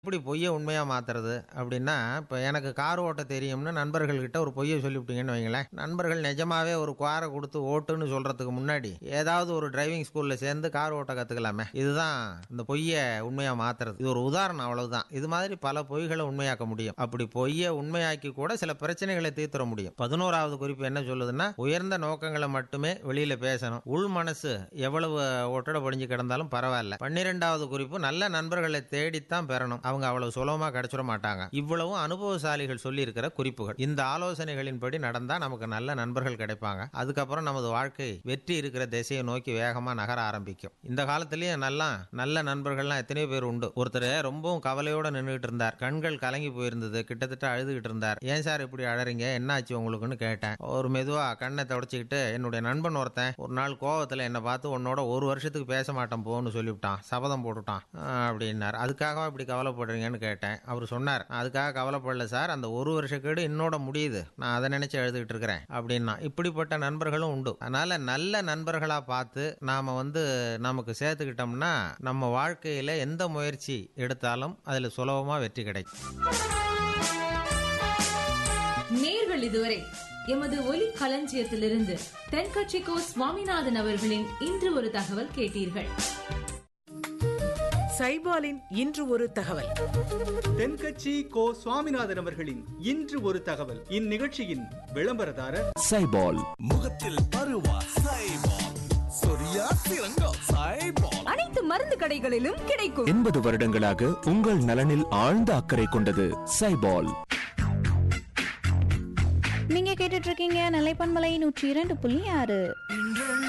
எப்படி பொய்யை உண்மையாக மாற்றுறது அப்படின்னா இப்போ எனக்கு கார் ஓட்ட தெரியும்னு நண்பர்கள்கிட்ட ஒரு பொய்யை சொல்லிவிட்டீங்கன்னு வைங்களேன் நண்பர்கள் நிஜமாவே ஒரு காரை கொடுத்து ஓட்டுன்னு சொல்கிறதுக்கு முன்னாடி ஏதாவது ஒரு டிரைவிங் ஸ்கூலில் சேர்ந்து கார் ஓட்ட கற்றுக்கலாமே இதுதான் இந்த பொய்யை உண்மையாக மாற்றுறது இது ஒரு உதாரணம் அவ்வளவுதான் இது மாதிரி பல பொய்களை உண்மையாக்க முடியும் அப்படி பொய்யை உண்மையாக்கி கூட சில பிரச்சனைகளை தீர்த்துற முடியும் பதினோராவது குறிப்பு என்ன சொல்லுதுன்னா உயர்ந்த நோக்கங்களை மட்டுமே வெளியில் பேசணும் உள் மனசு எவ்வளவு ஒட்டடை படிஞ்சு கிடந்தாலும் பரவாயில்ல பன்னிரெண்டாவது குறிப்பு நல்ல நண்பர்களை தேடித்தான் பெறணும் அவங்க அவ்வளவு சுலபமா கிடைச்சிட மாட்டாங்க இவ்வளவும் அனுபவசாலிகள் சொல்லி இருக்கிற குறிப்புகள் இந்த ஆலோசனைகளின்படி நடந்தா நமக்கு நல்ல நண்பர்கள் கிடைப்பாங்க அதுக்கப்புறம் நமது வாழ்க்கை வெற்றி இருக்கிற திசையை நோக்கி வேகமா நகர ஆரம்பிக்கும் இந்த காலத்திலயும் நல்லா நல்ல நண்பர்கள்லாம் எத்தனையோ பேர் உண்டு ஒருத்தர் ரொம்பவும் கவலையோட நின்றுட்டு இருந்தார் கண்கள் கலங்கி போயிருந்தது கிட்டத்தட்ட அழுதுகிட்டு இருந்தார் ஏன் சார் இப்படி அழறீங்க என்ன ஆச்சு உங்களுக்குன்னு கேட்டேன் ஒரு மெதுவா கண்ணை தொடச்சிக்கிட்டு என்னுடைய நண்பன் ஒருத்தன் ஒரு நாள் கோவத்துல என்னை பார்த்து உன்னோட ஒரு வருஷத்துக்கு பேச மாட்டேன் போன்னு சொல்லிவிட்டான் சபதம் போட்டுட்டான் ஆஹ் அப்படின்னார் அதுக்காகவா இப்படி கவலைப்படுறீங்கன்னு கேட்டேன் அவர் சொன்னார் "நான் அதுக்காக கவலைப்படல சார் அந்த ஒரு வருஷ கேடு இன்னோட முடியுது நான் அதை நினைச்சு எழுதுகிட்டு இருக்கிறேன் அப்படின்னா இப்படிப்பட்ட நண்பர்களும் உண்டு அதனால நல்ல நண்பர்களா பார்த்து நாம வந்து நமக்கு சேர்த்துக்கிட்டோம்னா நம்ம வாழ்க்கையில எந்த முயற்சி எடுத்தாலும் அதுல சுலபமா வெற்றி கிடைக்கும் நேர்கள் இதுவரை எமது ஒலி களஞ்சியத்திலிருந்து தென்கட்சிக்கோ சுவாமிநாதன் அவர்களின் இன்று ஒரு தகவல் கேட்டீர்கள் சைபாலின் இன்று ஒரு தகவல் தென்கட்சி கோ சுவாமிநாதன் அவர்களின் இன்று ஒரு தகவல் இந்நிகழ்ச்சியின் விளம்பரதாரர் சைபால் முகத்தில் பருவா சைபால் சொரியா சிறங்கா சைபால் அனைத்து மருந்து கடைகளிலும் கிடைக்கும் எண்பது வருடங்களாக உங்கள் நலனில் ஆழ்ந்த அக்கறை கொண்டது சைபால் நீங்க கேட்டுட்டு இருக்கீங்க நிலைப்பன்மலை நூற்றி இரண்டு புள்ளி ஆறு